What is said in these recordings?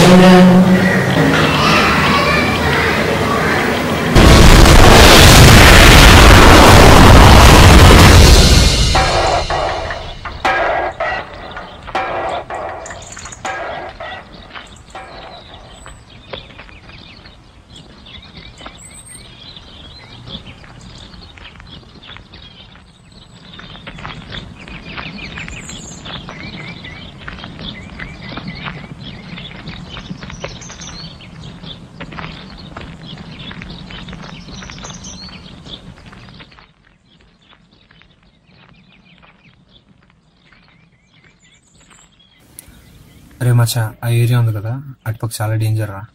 అరే మచ్చా ఆ ఏరియా ఉంది కదా అటుపక్క చాలా డేంజర్ రా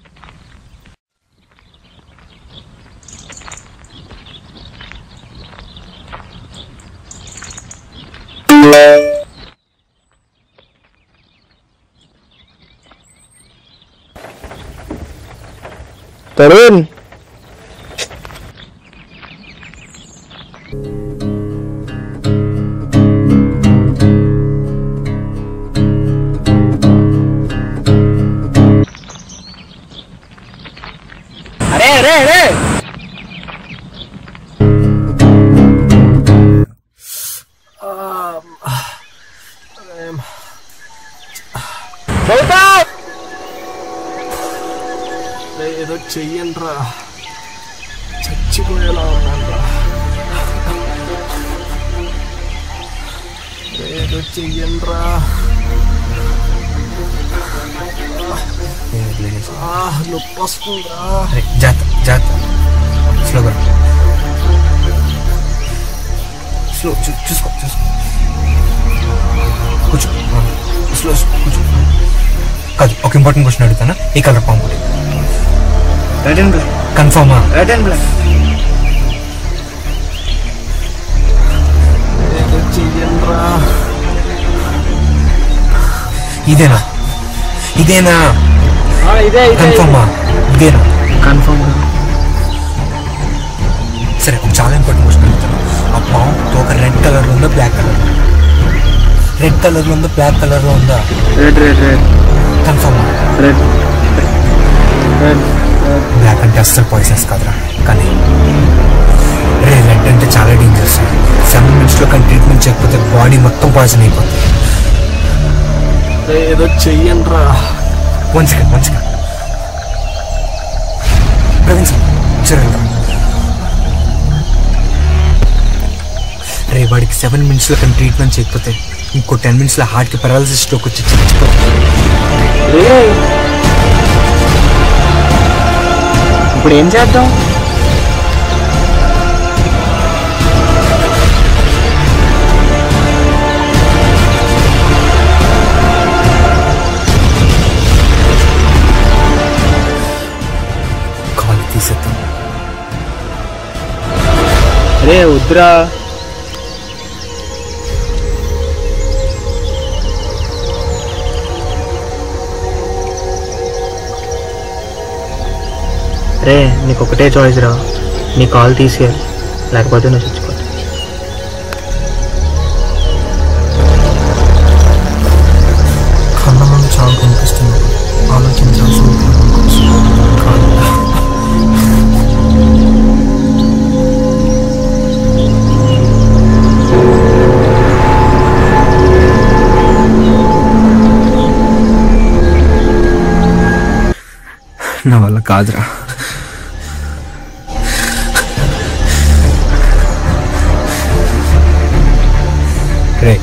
తరుణ్ అరే అరే అరే గౌతమ్ ఏదో చెయ్యండి రా చచ్చిపోయేలా ఉన్నాను రా ఏదో చెయ్యండి రా నొప్పి వస్తుందా జాత జాత స్లోగా స్లో చూ- చూసుకో చూసుకో కూర్చో స్లో కూర్చో కాదు ఒక ఇంపార్టెంట్ క్వశ్చన్ అడుగుతానా ఈ కలర్ పాము రెడ్ అండ్ బ్లాక్ కన్ఫర్మా రెడ్ అండ్ బ్లాక్ ఇదేనా ఇదేనా ఇదే కన్ఫర్మా ఇదేనా కన్ఫర్మ్ సరే ఒక చాలా ఇంపార్టెంట్ క్వశ్చన్ అడుగుతాను ఆ పాము తోక రెడ్ కలర్ లో ఉందా బ్లాక్ కలర్ రెడ్ కలర్ లో ఉందా బ్లాక్ కలర్ లో ఉందా రెడ్ రెడ్ రెడ్ కన్ఫర్మా రెడ్ రెడ్ బ్లాక్ అంటే అస్సలు పాయిసన్స్ కాదురా కానీ రే రెడ్ అంటే చాలా డేంజరస్ సెవెన్ మినిట్స్లో కానీ ట్రీట్మెంట్ చేయకపోతే బాడీ మొత్తం పాయిజన్ అయిపోతుంది ఏదో చెయ్యండి రా one second one second Praveen sir చూడండి రే వాడికి సెవెన్ మినిట్స్లో కానీ ట్రీట్మెంట్ చేయకపోతే ఇంకో టెన్ మినిట్స్లో హార్ట్కి పెరాలసిస్ స్ట్రోక్ వచ్చి చచ్చిపోతుంది ఇప్పుడు ఏం చేద్దాం కాల్ తీసేద్దాం అరే వద్దురా రే నీకు ఒకటే చాయిస్ రా నీ కాల్ తీసేయాలి లేకపోతే నువ్వు చచ్చిపోతావు కళ్ళ ముందు చాలా కనిపిస్తుంది ఆలోచించాల్సిన కాదు నా వల్ల కాదురా రే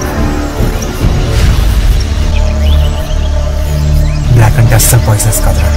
బ్లాక్ అంటే అస్సలు పాయిసన్స్ కాదురా